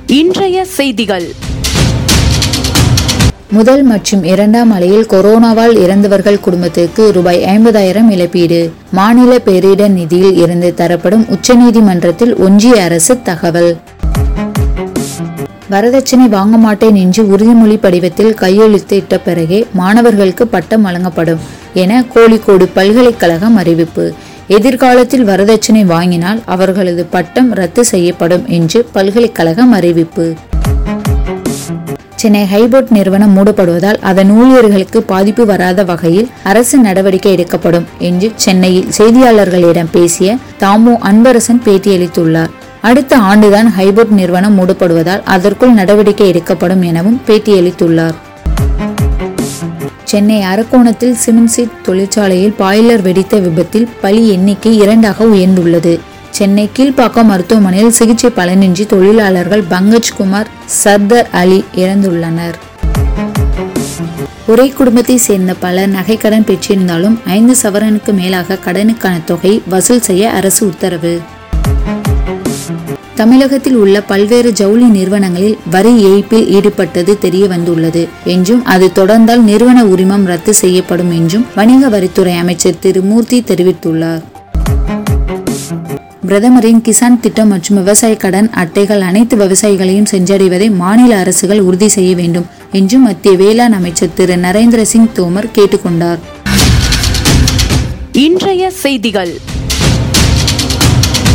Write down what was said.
இன்றைய செய்திகள் முதல் மற்றும் இரண்டாம் அலையில் கொரோனாவால் இறந்தவர்கள் குடும்பத்திற்கு ரூபாய் ஐம்பதாயிரம் இழப்பீடு மாநில பேரிடர் நிதியில் இருந்து தரப்படும் உச்சநீதிமன்றத்தில் ஒன்றிய அரசு தகவல் வரதட்சணை வாங்க மாட்டேன் என்று உறுதிமொழி படிவத்தில் கையெழுத்து இட்ட பிறகே மாணவர்களுக்கு பட்டம் வழங்கப்படும் என கோழிக்கோடு பல்கலைக்கழகம் அறிவிப்பு எதிர்காலத்தில் வரதட்சணை வாங்கினால் அவர்களது பட்டம் ரத்து செய்யப்படும் என்று பல்கலைக்கழகம் அறிவிப்பு சென்னை ஹைபோர்ட் நிறுவனம் மூடப்படுவதால் அதன் ஊழியர்களுக்கு பாதிப்பு வராத வகையில் அரசு நடவடிக்கை எடுக்கப்படும் என்று சென்னையில் செய்தியாளர்களிடம் பேசிய தாமு அன்பரசன் பேட்டியளித்துள்ளார் அடுத்த ஆண்டுதான் ஹைபோர்ட் நிறுவனம் மூடப்படுவதால் அதற்குள் நடவடிக்கை எடுக்கப்படும் எனவும் பேட்டியளித்துள்ளார் சென்னை அரக்கோணத்தில் சிமெண்ட் சீட் தொழிற்சாலையில் பாய்லர் வெடித்த விபத்தில் பலி எண்ணிக்கை இரண்டாக உயர்ந்துள்ளது சென்னை கீழ்ப்பாக்கம் மருத்துவமனையில் சிகிச்சை பலனின்றி தொழிலாளர்கள் பங்கஜ் குமார் சர்தர் அலி இறந்துள்ளனர் ஒரே குடும்பத்தை சேர்ந்த பலர் நகைக்கடன் பெற்றிருந்தாலும் ஐந்து சவரனுக்கு மேலாக கடனுக்கான தொகை வசூல் செய்ய அரசு உத்தரவு தமிழகத்தில் உள்ள பல்வேறு ஜவுளி நிறுவனங்களில் வரி ஏய்ப்பில் ஈடுபட்டது தெரிய வந்துள்ளது என்றும் அது தொடர்ந்தால் நிறுவன உரிமம் ரத்து செய்யப்படும் என்றும் வணிக வரித்துறை அமைச்சர் திரு மூர்த்தி தெரிவித்துள்ளார் பிரதமரின் கிசான் திட்டம் மற்றும் விவசாய கடன் அட்டைகள் அனைத்து விவசாயிகளையும் சென்றடைவதை மாநில அரசுகள் உறுதி செய்ய வேண்டும் என்றும் மத்திய வேளாண் அமைச்சர் திரு நரேந்திர சிங் தோமர் கேட்டுக்கொண்டார் இன்றைய செய்திகள்